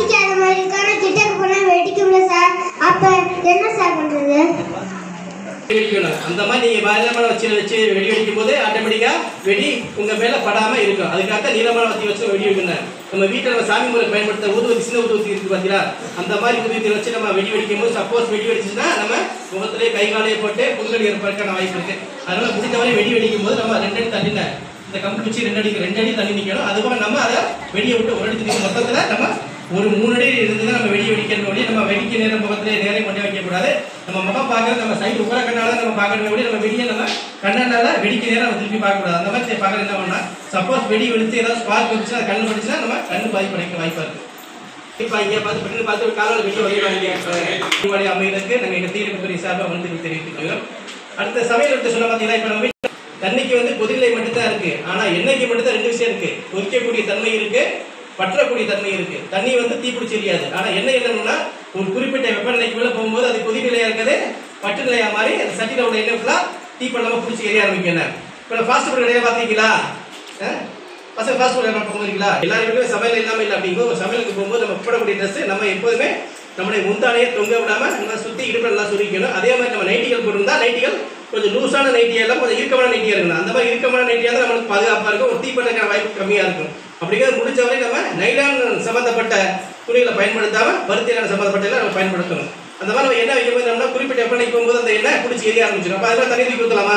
பத்திக்காத மாதிரி இருக்கு ஆனா கிட்டக்கு போனா வெடிக்கும்ல சார் அப்ப என்ன சார் பண்றது வெடிக்கணும் அந்த மாதிரி நீங்க நீளமான வச்சு வச்சு வெடி வெடிக்கும் போது ஆட்டோமேட்டிக்கா வெடி உங்க மேல படாம இருக்கும் அதுக்காக நீளமான வச்சு வச்சு வெடி வைக்கணும் நம்ம வீட்டில் நம்ம சாமி முறை பயன்படுத்த ஊதுவத்தி சின்ன ஊதுவத்தி இருக்கு பாத்தீங்களா அந்த மாதிரி ஊதுவத்தி வச்சு நம்ம வெடி வெடிக்கும் போது சப்போஸ் வெடி வெடிச்சுன்னா நம்ம முகத்திலே கை காலையே போட்டு புண்கள் ஏற்படுறதுக்கான வாய்ப்பு இருக்கு அதனால முடிந்தவரை வெடி வெடிக்கும் போது நம்ம ரெண்டு அடி தள்ளின இந்த கம்பு வச்சு ரெண்டு அடி ரெண்டு அடி தள்ளி நிக்கணும் அதுபோல நம்ம அதை வெடியை விட்டு ஒரு அடி தள்ளி மொத்தத்துல நம்ம ஒரு மூணு அடி இருந்து நம்ம வெடி வெடிக்கணும் ஒளி நம்ம வெடிக்க நேரம் முகத்திலே நேரம் கொண்டு வைக்க கூடாது நம்ம முகம் பார்க்கறது நம்ம சைடு உர கண்ணால நம்ம பார்க்கணும் ஒளி நம்ம வெடியை நம்ம கண்ணால வெடிக்க நேரம் நம்ம திருப்பி பார்க்க கூடாது அந்த மாதிரி பார்க்கறது என்ன பண்ணா சப்போஸ் வெடி வெடித்து ஏதாவது ஸ்பார்க் வந்துச்சுன்னா கண்ணு படிச்சுன்னா நம்ம கண்ணு பாதிப்பு அடைக்க வாய்ப்பா இருக்கு இப்போ இங்கே பார்த்து பெண்ணு பார்த்து ஒரு காலால் வெட்டி வழியாக வழி அமைகிறதுக்கு நாங்கள் எங்கள் தீர்ப்புத்துறை சார்பாக வந்து தெரிவித்துக்கிறோம் அடுத்த சமையல் விட்டு சொன்ன பார்த்தீங்கன்னா இப்போ நம்ம வீட்டுல தண்ணிக்கு வந்து கொதிநிலை மட்டும்தான் இருக்கு ஆனா எண்ணெய்க்கு மட்டும்தான் ரெண்டு விஷயம் இருக்கு கொதிக்கக்கூடிய தன்மை இருக்கு பற்றக்கூடிய தன்மை இருக்கு தண்ணி வந்து தீப்பிடிச்சு எரியாது ஆனா எண்ணெய் என்னன்னா ஒரு குறிப்பிட்ட வெப்பநிலைக்கு மேல போகும்போது அது கொதிநிலையா இருக்குது பட்டு நிலையா மாறி அந்த சட்டியில் உள்ள எண்ணெய் ஃபுல்லா தீப்பல்லாம பிடிச்சி எரிய ஆரம்பிக்கும் என்ன இப்போ ஃபாஸ்ட் ஃபுட் கடையை பார்த்தீங்களா பசங்க ஃபாஸ்ட் ஃபுட் கடை போகிறீங்களா எல்லாரும் வீட்லயும் சமையல் இல்லாம இல்லை அப்படிங்கும் ஒரு சமையலுக்கு போகும்போது நம்ம போடக்கூடிய ட்ரெஸ் நம்ம எப்போதுமே நம்முடைய முந்தானையை தொங்க விடாம நம்ம சுத்தி இடுப்பு நல்லா சுருக்கணும் அதே மாதிரி நம்ம நைட்டிகள் போட்டிருந்தா நைட்டிகள் கொஞ்சம் லூஸான நைட்டியா எல்லாம் கொஞ்சம் இறுக்கமான நைட்டியா இருக்கணும் அந்த மாதிரி இறுக்கமான நைட்டியா தான் நம்மளுக்கு பாதுகாப்பா இருக்கும் ஒரு தீப்பட்டக்கான வாய்ப்பு கம்மியா இருக்கும் அப்படிங்கிறது முடிஞ்சவரை நம்ம நைலான் சம்பந்தப்பட்ட துணிகளை பயன்படுத்தாம பருத்தியான சம்பந்தப்பட்ட எல்லாம் நம்ம பயன்படுத்தணும் அந்த மாதிரி நம்ம எண்ணெய் வைக்கும்போது நம்ம குறிப்பிட்ட வெப்பநிலைக்கு போகும்போது அந்த எண்ணெய் பிடிச்சி எரிய ஆரம்பிச்சிடும் அப்போ அதெல்லாம் தண்ணி தூக்கி ஊற்றலாமா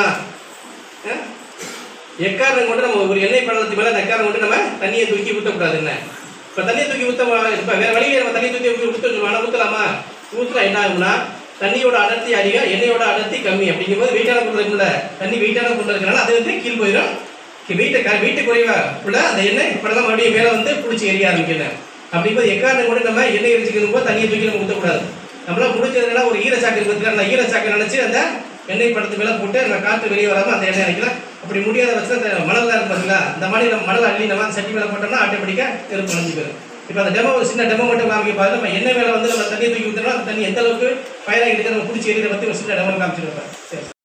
எக்காரணம் கொண்டு நம்ம ஒரு எண்ணெய் படலத்துக்கு மேலே அந்த எக்காரணம் கொண்டு நம்ம தண்ணியை தூக்கி ஊற்றக்கூடாது என்ன இப்போ தண்ணியை தூக்கி ஊற்ற இப்போ வேற வழியில நம்ம தண்ணி தூக்கி ஊற்றி ஊற்ற ஆனால் ஊற்றலாமா ஊற்றுனா என்ன ஆகும்னா தண்ணியோட அடர்த்தி அதிகம் எண்ணெயோட அடர்த்தி கம்மி அப்படிங்கும்போது வெயிட்டான பொருள் இருக்குல்ல தண்ணி வெயிட்டான பொருள் இருக்கனால அது வந்து கீழ் போயிடும் வெயிட்டை க வெயிட்டு குறைவா உள்ள அந்த எண்ணெய் படலாம் மறுபடியும் மேலே வந்து பிடிச்சி எரிய ஆரம்பிக்கணும் அப்படிங்கும்போது எக்காரணம் கூட நம்ம எண்ணெய் எரிச்சிக்கணும் போது தண்ணியை தூக்கி நம்ம ஊற்றக்கூடாது நம்மளால முடிஞ்சதுனால ஒரு ஈரச்சாக்கு இருக்கிறதுக்கு அந்த ஈரச்சாக்கை நினைச்சு அந்த எண்ணெய் படத்து மேல போட்டு அந்த காற்று வெளியே வராம அந்த எண்ணெய் அரைக்கலாம் அப்படி முடியாத பட்சம் அந்த மணல் இருக்கும் பாத்தீங்களா அந்த மாதிரி நம்ம மணல் அள்ளி நம்ம அந்த சட்டி மேல போட்டோம்னா ஆட்டோமேட்டிக்கா நெருப்பு அணைஞ்சு போயிடும் இப்போ அந்த டெமோ ஒரு சின்ன டெமோ மட்டும் காமிக்க பாருங்க நம்ம எண்ணெய் மேல வந்து நம்ம தண்ணியை தூக்கி ஊற்றணும் அந்த தண்ணி எந்த அளவுக்கு ஃபயர் ஆகிட்டு நம்ம பிடிச்சி எரியிற பத்தி ஒரு சின்ன டெமோ காமிச்சிருப்பேன் சரி